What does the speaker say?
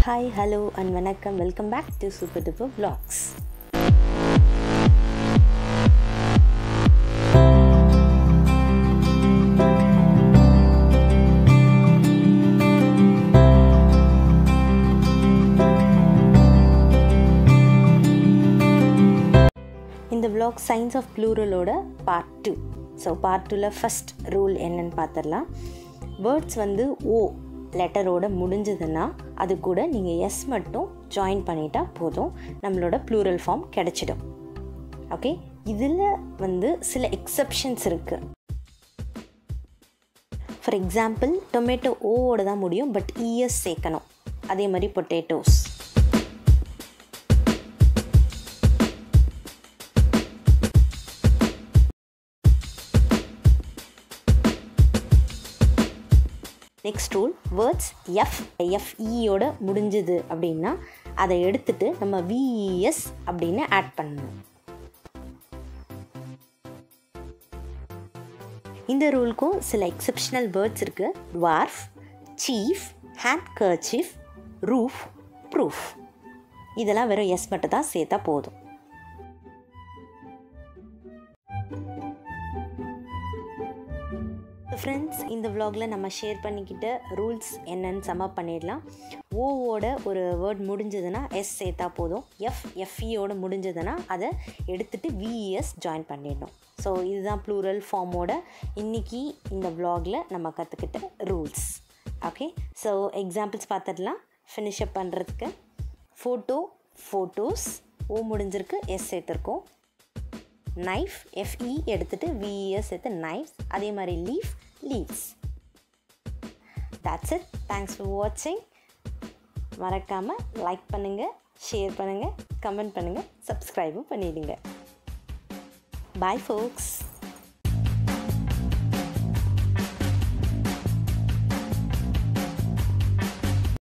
hi hello and வணக்கம் welcome back to super duper vlogs இந்த vlog science of ப்ளூரலோட part two so part டூவில் first rule என்னன்னு பார்த்துடலாம் வேர்ட்ஸ் வந்து ஓ லெட்டரோட முடிஞ்சதுன்னா அது கூட நீங்கள் எஸ் மட்டும் ஜாயின் பண்ணிட்டா போதும் நம்மளோட ப்ளூரல் ஃபார்ம் கிடச்சிடும் ஓகே இதில் வந்து சில எக்ஸப்ஷன்ஸ் இருக்குது ஃபார் எக்ஸாம்பிள் டொமேட்டோ ஓவோட தான் முடியும் பட் இஎஸ் சேர்க்கணும் அதே மாதிரி potatoes next rule words F எஃப்இயோட முடிஞ்சது அப்படின்னா அதை எடுத்துட்டு நம்ம விஇஎஸ் அப்படின்னு ஆட் பண்ணணும் இந்த ரூலுக்கும் சில எக்ஸப்ஷனல் வேர்ட்ஸ் இருக்குது dwarf chief handkerchief roof proof இதெல்லாம் வெறும் எஸ் மட்டும் தான் சேர்த்தா போதும் ஃப்ரெண்ட்ஸ் இந்த vlogல நம்ம ஷேர் பண்ணிக்கிட்ட ரூல்ஸ் என்னன்னு சமப் பண்ணிடலாம் ஓவோட ஒரு வேர்ட் முடிஞ்சதுன்னா எஸ் சேர்த்தா போதும் எஃப் எஃப்இயோட முடிஞ்சதுன்னா அதை எடுத்துட்டு விஇஎஸ் ஜாயின் பண்ணிடணும் ஸோ இதுதான் ப்ளூரல் ஃபார்மோட இன்றைக்கி இந்த vlogல நம்ம கற்றுக்கிட்ட ரூல்ஸ் ஓகே ஸோ எக்ஸாம்பிள்ஸ் பார்த்துடலாம் ஃபினிஷ் அப் பண்ணுறதுக்கு ஃபோட்டோ ஃபோட்டோஸ் ஓ முடிஞ்சிருக்கு எஸ் சேர்த்துருக்கோம் நைஃப் எஃப்இ எடுத்துகிட்டு விஇஎஸ் எடுத்து நைஃப்ஸ் அதே மாதிரி leaf leaves that's it thanks for வாட்சிங் மறக்காமல் லைக் பண்ணுங்கள் ஷேர் பண்ணுங்கள் கமெண்ட் பண்ணுங்கள் சப்ஸ்கிரைபும் பண்ணிடுங்க பாய் ஃபோக்ஸ்